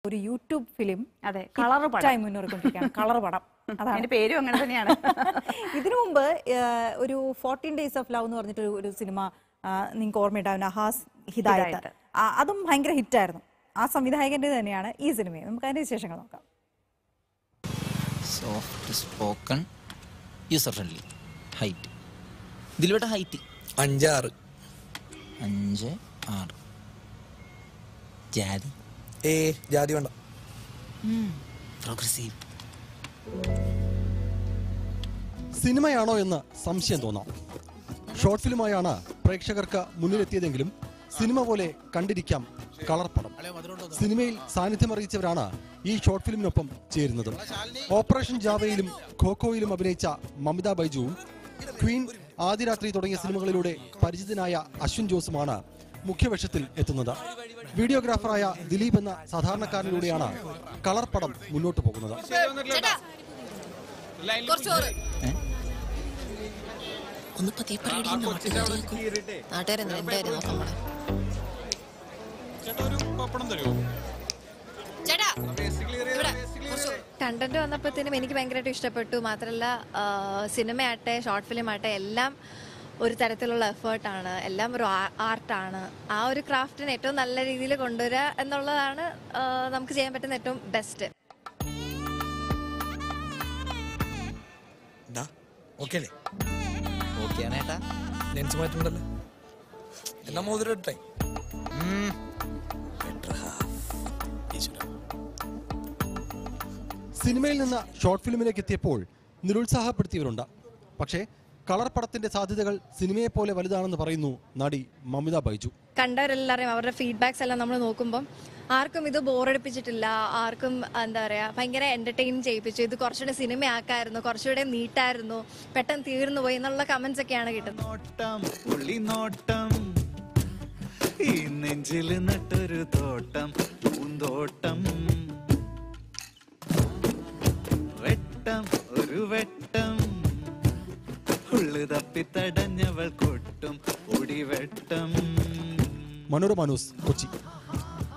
ഒരു YouTube film അതെ colour പടം മുന്നേറിക്കൊണ്ടിരിക്കുകയാണ് കളർ പടം അതാണ് അതിന്റെ പേരും അങ്ങനെ തന്നെയാണ് ഇതിനു മുമ്പ് ഏഹ്, ഒരു ഫോർട്ടീൻ ഡേയ്സ് ഓഫ് ലവ് എന്ന് പറഞ്ഞിട്ട് ഒരു സിനിമ നിങ്ങൾക്ക് ഓർമ്മയുണ്ടാവും നഹാസ് ഹിദായത്ത് ഹിദായത്ത്. ആ, അതും ഭയങ്കര ഹിറ്റായിരുന്നു ആ സംവിധായകന്റെ തന്നെയാണ് ഈ സിനിമയും നമുക്ക് അതിന്റെ വിശേഷങ്ങൾ നോക്കാം soft spoken user friendly height ഇതിലൂടെ ഹൈറ്റ് അഞ്ചാറ് അഞ്ച് ആറ് ജാതി ഏ ജാതി വേണ്ട പ്രോഗ്രസീവ് സിനിമയാണോ എന്ന് സംശയം തോന്നാം ഷോർട്ട് ഫിലിമായാണ് പ്രേക്ഷകർക്ക് മുന്നിലെത്തിയതെങ്കിലും സിനിമ പോലെ കണ്ടിരിക്കാം കളർ പടം സിനിമയിൽ സാന്നിധ്യം അറിയിച്ചവരാണ് ഈ ഷോർട്ട് ഫിലിമിനൊപ്പം ചേരുന്നത് ഓപ്പറേഷൻ ജാവയിലും ഖോഖോയിലും അഭിനയിച്ച മമിത ബൈജുവും ക്വീൻ ആദിരാത്രി തുടങ്ങിയ സിനിമകളിലൂടെ പരിചിതനായ അശ്വിൻ ജോസുമാണ് മുഖ്യവേഷത്തിൽ എത്തുന്നത് വീഡിയോഗ്രാഫറായ ദിലീപ് എന്ന സാധാരണക്കാരനിലൂടെയാണ് കളർ പടം മുന്നോട്ട് പോകുന്നത് ഒന്ന് പതിയെ പറയടി നാട്ടുകാരെ എന്റെ കാര്യം നോക്കാൻ പോണെ ചേട്ടാ ഇവിടെ കുറച്ച് കണ്ടന്റ് വന്നപ്പോഴത്തേനും എനിക്ക് ഭയങ്കരമായിട്ട് ഇഷ്ടപ്പെട്ടു മാത്രമല്ല സിനിമയാട്ടെ ഷോർട്ട് ഫിലിം ആട്ടെ എല്ലാം ഒരു തരത്തിലുള്ള എഫേർട്ടാണ് എല്ലാം ഒരു ആർട്ടാണ് ആ ഒരു ക്രാഫ്റ്റിനെ ഏറ്റവും നല്ല രീതിയിൽ കൊണ്ടുവരിക എന്നുള്ളതാണ് ആ, നമുക്ക് ചെയ്യാൻ പറ്റുന്ന ഏറ്റവും ബെസ്റ്റ് ഓക്കെ അല്ലേ ഓക്കെ ആണ് ഏട്ടാ ലെൻസ് മാറ്റുണ്ടല്ലോ എന്നാ മോതിരം ഇട്ടേ സിനിമയിൽ നിന്ന് ഷോർട്ട് ഫിലിമിലേക്ക് എത്തിയപ്പോൾ നിരുത്സാഹപ്പെടുത്തിയവരുണ്ട് പക്ഷേ കളർ പടത്തിന്റെ സാധ്യതകൾ സിനിമയെ പോലെ വലുതാണെന്ന് പറയുന്നു നടി മമിത ബൈജു കണ്ടവരെല്ലാവരെയും അവരുടെ ഫീഡ്ബാക്സ് എല്ലാം നമ്മൾ നോക്കുമ്പം ആർക്കും ഇത് ബോറടിപ്പിച്ചിട്ടില്ല ആർക്കും എന്താ പറയുക ഭയങ്കര എന്റർടൈൻ ചെയ്യിപ്പിച്ചു ഇത് കുറച്ചുകൂടെ സിനിമയാക്കായിരുന്നു കുറച്ചുകൂടെ നീട്ടായിരുന്നു പെട്ടെന്ന് തീർന്നു പോയി എന്നുള്ള കമന്റ്സ് ഒക്കെയാണ് കിട്ടുന്നത് നോട്ടം ഉള്ളിനോട്ടം ഈ നെഞ്ചിൽ നട്ടൊരു തോട്ടം പൂന്തോട്ടം വെട്ടം ഒരു വെട്ടം ഉള്ളു തപ്പി തടഞ്ഞവൾ കൊട്ടും ഒടിവെട്ടം മനോരമ ന്യൂസ് കൊച്ചി